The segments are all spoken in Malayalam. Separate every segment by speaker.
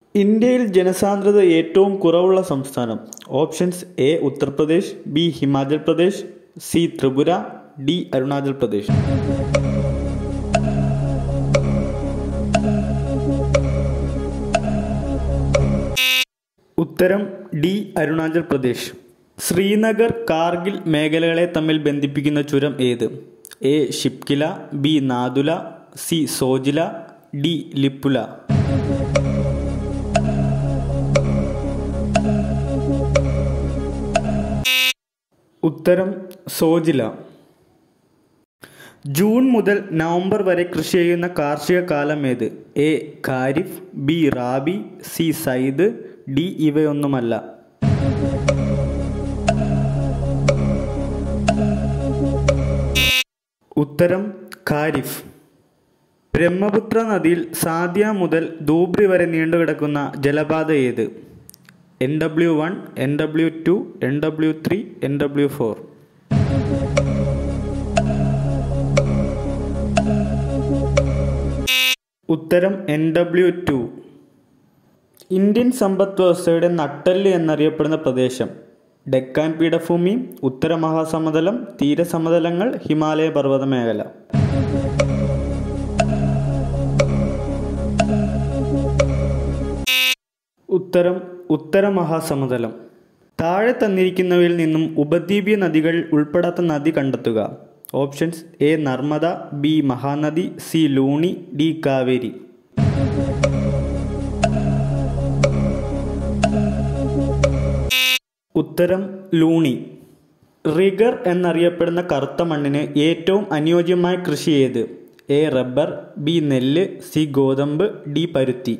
Speaker 1: ഇന്ത്യയിൽ ജനസാന്ദ്രത ഏറ്റവും കുറവുള്ള സംസ്ഥാനം options A Uttar Pradesh B Himachal Pradesh C Tripura D Arunachal Pradesh ഉത്തരം ഡി അരുണാചൽ പ്രദേശ് ശ്രീനഗർ കാർഗിൽ മേഖലകളെ തമ്മിൽ ബന്ധിപ്പിക്കുന്ന ചുരം ഏത് A Shipkila B Nathula C Zojila D Lipula ഉത്തരം സോജില ജൂൺ മുതൽ നവംബർ വരെ കൃഷി ചെയ്യുന്ന കാർഷിക കാലം ഏത് A kharif B rabi C zaid D ഇവയൊന്നുമല്ല ഉത്തരം ഖാരിഫ് ബ്രഹ്മപുത്ര നദിയിൽ സാദ്യ മുതൽ ധൂബ്രി വരെ നീണ്ടുകിടക്കുന്ന ജലപാത ഏത് N W one N W two N W three N W four ഉത്തരം എൻ ഡബ്ല്യു ടു ഇന്ത്യൻ സമ്പദ് വ്യവസ്ഥയുടെ നട്ടെല്ല് എന്നറിയപ്പെടുന്ന പ്രദേശം ഡെക്കാൻ പീഠഭൂമി ഉത്തര മഹാസമതലം തീരസമതലങ്ങൾ ഹിമാലയ പർവ്വത മേഖല ഉത്തരം ഉത്തര മഹാസമതലം താഴെ തന്നിരിക്കുന്നവയിൽ നിന്നും ഉപദ്വീപീയ നദികൾ ഉൾപ്പെടാത്ത നദി കണ്ടെത്തുക options A Narmada B Mahanadi C Luni D Kaveri ഉത്തരം ലൂണി റിഗർ എന്നറിയപ്പെടുന്ന കറുത്ത മണ്ണിന് ഏറ്റവും അനുയോജ്യമായ കൃഷി ഏത് എ റബ്ബർ ബി നെല്ല് സി ഗോതമ്പ് ഡി പരുത്തി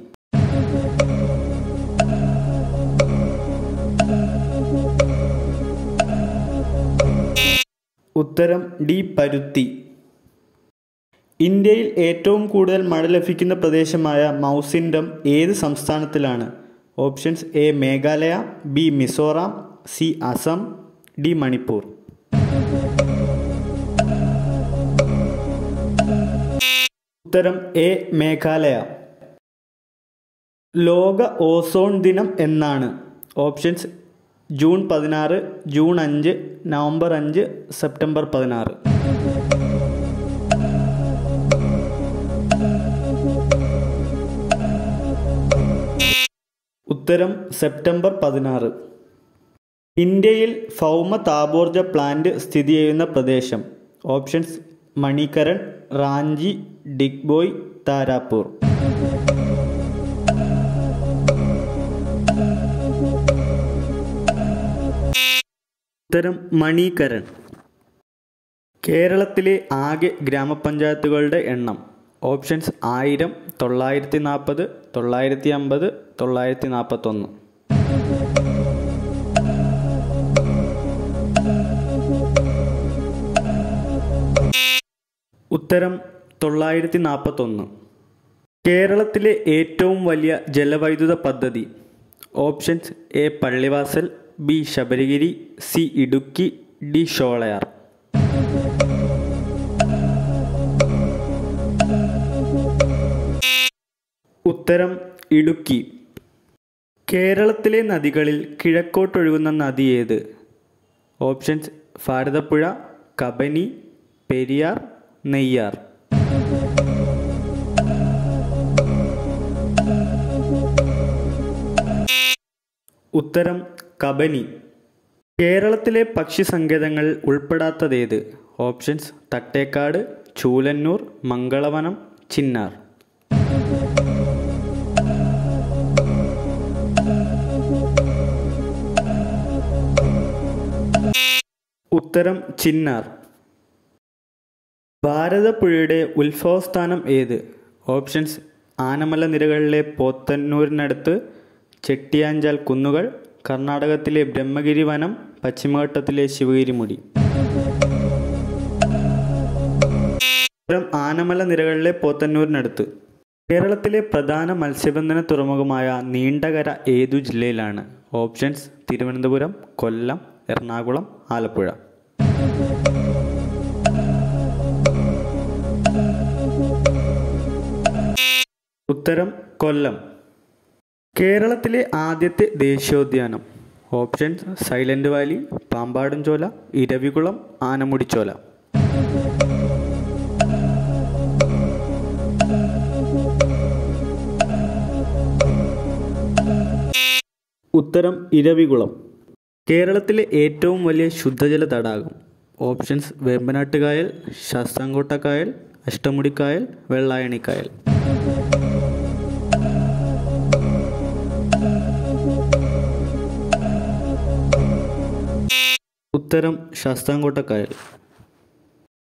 Speaker 1: ഉത്തരം ഡി പരുത്തി ഇന്ത്യയിൽ ഏറ്റവും കൂടുതൽ മഴ ലഭിക്കുന്ന പ്രദേശമായ മൗസിൻഡം ഏത് സംസ്ഥാനത്തിലാണ് options A Meghalaya B Mizoram C Assam D Manipur ഉത്തരം എ മേഘാലയ ലോക ഓസോൺ ദിനം എന്നാണ് ഓപ്ഷൻസ് ജൂൺ പതിനാറ് ജൂൺ അഞ്ച് നവംബർ അഞ്ച് സെപ്റ്റംബർ പതിനാറ് ഉത്തരം സെപ്റ്റംബർ പതിനാറ് ഇന്ത്യയിൽ ഭൗമ താപോർജ പ്ലാന്റ് സ്ഥിതി ചെയ്യുന്ന പ്രദേശം ഓപ്ഷൻസ് മണിക്കരൺ റാഞ്ചി ഡിഗ്ബോയ് താരാപൂർ ഉത്തരം മണീകരൺ കേരളത്തിലെ ആകെ ഗ്രാമപഞ്ചായത്തുകളുടെ എണ്ണം ഓപ്ഷൻസ് ആയിരം തൊള്ളായിരത്തി നാൽപ്പത് തൊള്ളായിരത്തി അമ്പത് തൊള്ളായിരത്തി നാൽപ്പത്തൊന്ന് ഉത്തരം തൊള്ളായിരത്തി നാൽപ്പത്തൊന്ന് കേരളത്തിലെ ഏറ്റവും വലിയ ജലവൈദ്യുത പദ്ധതി options A Pallivasal B Sabarigiri C Idukki D Sholayar ഉത്തരം ഇടുക്കി കേരളത്തിലെ നദികളിൽ കിഴക്കോട്ടൊഴുകുന്ന നദി ഏത് ഓപ്ഷൻസ് ഭാരതപ്പുഴ കബനി പെരിയാർ നെയ്യാർ ഉത്തരം കബനി കേരളത്തിലെ പക്ഷി സങ്കേതങ്ങൾ ഉൾപ്പെടാത്തതേത് ഓപ്ഷൻസ് തട്ടേക്കാട് ചൂലന്നൂർ മംഗളവനം ചിന്നാർ ഉത്തരം ചിന്നാർ ഭാരതപ്പുഴയുടെ ഉത്ഭവസ്ഥാനം ഏത് ഓപ്ഷൻസ് ആനമല നിരകളിലെ പോത്തന്നൂരിനടുത്ത് ചെട്ടിയാഞ്ചാൽ കുന്നുകൾ കർണാടകത്തിലെ ബ്രഹ്മഗിരി വനം പശ്ചിമഘട്ടത്തിലെ ശിവഗിരിമുടി ഉത്തരം ആനമല നിരകളിലെ പോത്തന്നൂരിനടുത്ത് കേരളത്തിലെ പ്രധാന മത്സ്യബന്ധന തുറമുഖമായ നീണ്ടകര ഏതു ജില്ലയിലാണ് ഓപ്ഷൻസ് തിരുവനന്തപുരം കൊല്ലം എറണാകുളം ആലപ്പുഴ ഉത്തരം കൊല്ലം കേരളത്തിലെ ആദ്യത്തെ ദേശീയോദ്യാനം options Silent Valley Pampadum Shola Eravikulam Anamudi Shola ഉത്തരം ഇരവികുളം കേരളത്തിലെ ഏറ്റവും വലിയ ശുദ്ധജല തടാകം ഓപ്ഷൻസ് വേമ്പനാട്ടുകായൽ ശാസ്താംകോട്ടക്കായൽ അഷ്ടമുടിക്കായൽ വെള്ളായണിക്കായൽ ഉത്തരം ശാസ്താംകോട്ടക്കായൽ